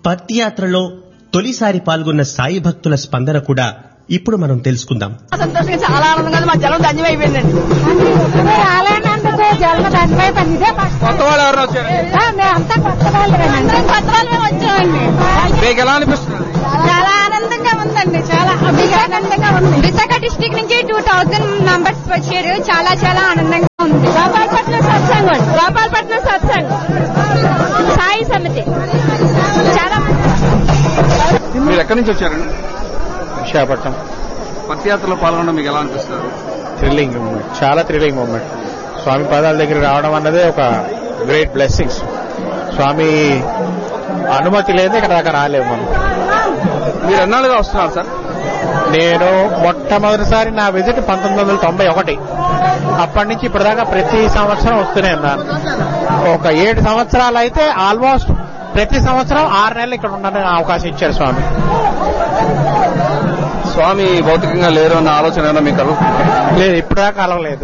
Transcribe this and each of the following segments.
పత్తియాత్రలో తొలిసారి పాల్గొన్న సాయి భక్తుల స్పందన కూడా ఇప్పుడు మనం తెలుసుకుందాం సంతోషంగా చాలా ఆనందంగా ఉంది. మా జనం ధన్యమైపోయిందండి రాలేనందుకు జన్మ ధన్యమైపోయింది ఇదే ఫస్ట్ కొత్త వాళ్ళు ఎవరు వచ్చారు ఆ, మేమంతా కొత్త వాళ్ళమేనండి కొత్త వాళ్ళమే వచ్చామండి మీకు ఎలా అనిపిస్తుంది చాలా ఆనందంగా ఉందండి చాలా ఆనందంగా ఉంది విశాఖ డిస్టిక్ నుంచి టూ థౌజండ్ మెంబర్స్ వచ్చారు చాలా చాలా ఆనందంగా ఉంది గోపాలపట్నం సత్సంగం గోపాలపట్నం సత్సంగం సాయి సమితి చాలా మీరు ఎక్కడి నుంచి వచ్చారండి విశాఖపట్నం పత్యాత్రలో పాల్గొనడం మీకు ఎలా అనిపిస్తుంది థ్రిల్లింగ్ మూమెంట్ చాలా థ్రిల్లింగ్ మూమెంట్ స్వామి పాదాల దగ్గర రావడం అన్నదే ఒక గ్రేట్ బ్లెస్సింగ్స్ స్వామి అనుమతి లేదు ఇక్కడ దాకా రాలేము మనం మీరు ఎన్నాళ్ళుగా వస్తున్నారు సార్ నేను మొట్టమొదటిసారి నా విజిట్ పంతొమ్మిది వందల తొంభై ఒకటి అప్పటి నుంచి ఇప్పటిదాకా ప్రతి సంవత్సరం వస్తూనే ఉన్నాను ఒక ఏడు సంవత్సరాలు అయితే ఆల్మోస్ట్ ప్రతి సంవత్సరం ఆరు నెలలు ఇక్కడ ఉండడానికి అవకాశం ఇచ్చారు స్వామి స్వామి భౌతికంగా లేరు అన్న ఆలోచన ఏమైనా మీకు కలుగుతుందా? లేదు ఇప్పటిదాకా కలవలేదు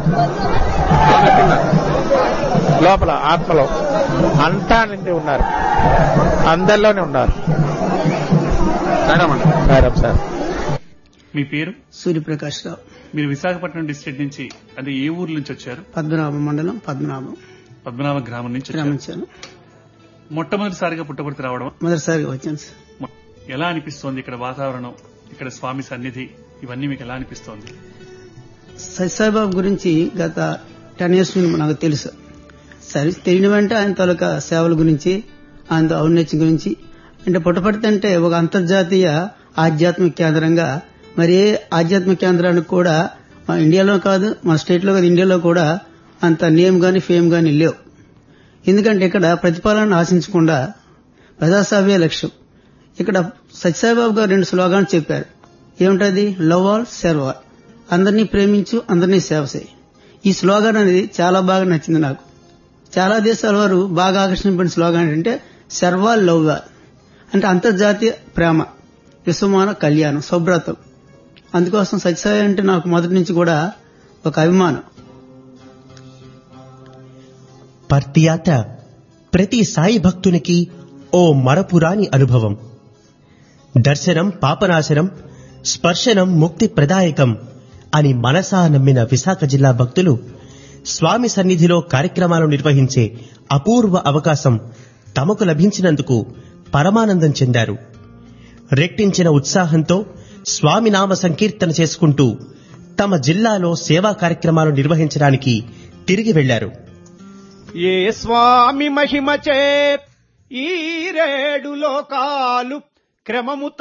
లోపల ఆత్మలో అంతా నిండి ఉన్నారు అందరిలోనే ఉన్నారు సరేమండి మేడం సార్ మీ పేరు సూర్యప్రకాష్ రావు మీరు విశాఖపట్నం డిస్ట్రిక్ట్ నుంచి అంటే ఏ ఊరు నుంచి వచ్చారు పద్మనాభం మండలం పద్మనాభం పద్మనాభ గ్రామం నుంచి వచ్చారు గ్రామించాను మొట్టమొదటిసారిగా పుట్టపర్తి రావడం మొదటిసారిగా వచ్చాను సార్ మొ- ఎలా అనిపిస్తోంది ఇక్కడ వాతావరణం ఇక్కడ స్వామి సన్నిధి ఇవన్నీ మీకు ఎలా అనిపిస్తోంది సత్యసాయిబాబు గురించి గత టెన్ ఇయర్స్ నుండి నాకు తెలుసు సరే తెలియని వెంట ఆయన తాలూకా సేవల గురించి ఆయన ఔన్నత్యం గురించి అంటే పుట్టపర్తి అంటే ఒక అంతర్జాతీయ ఆధ్యాత్మిక కేంద్రంగా మరి ఏ ఆధ్యాత్మిక కేంద్రానికి కూడా మన ఇండియాలో కాదు మన స్టేట్ లో కాదు ఇండియాలో కూడా అంత నేమ్ గాని ఫేమ్ గాని లేవు ఎందుకంటే ఇక్కడ ప్రతిఫలాన్ని ఆశించకుండా ప్రజాసేవే లక్ష్యం ఇక్కడ సత్యసాయిబాబు గారు రెండు స్లోగాన్స్ చెప్పారు ఏమిటది లవ్ ఆల్ సర్వ్ ఆల్ అందరినీ ప్రేమించు అందరినీ సేవ చేయి ఈ స్లోగన్ అనేది చాలా బాగా నచ్చింది నాకు చాలా దేశాల వారు బాగా ఆకర్షింపడిన స్లోగన్ ఏంటంటే సర్వాల్ లవ్ ఆల్ అంటే అంతర్జాతీయ ప్రేమ విశ్వమాన కళ్యాణం శుభ్రతం అందుకోసం సత్యసాయి అంటే నాకు మొదటి నుంచి కూడా ఒక అభిమానం పర్తియాత్ర ప్రతి సాయి భక్తునికి ఓ మరపురాని అనుభవం దర్శనం పాపనాశనం స్పర్శనం ముక్తి ప్రదాయకం అని మనసా నమ్మిన విశాఖ జిల్లా భక్తులు స్వామి సన్నిధిలో కార్యక్రమాలు నిర్వహించే అపూర్వ అవకాశం తమకు లభించినందుకు పరమానందం చెందారు రెట్టించిన ఉత్సాహంతో స్వామి నామ సంకీర్తన చేసుకుంటూ తమ జిల్లాలో సేవా కార్యక్రమాలు నిర్వహించడానికి తిరిగి వెళ్లారు ఏ స్వామి మహిమ చే ఈ రేడు లోకాలు క్రమము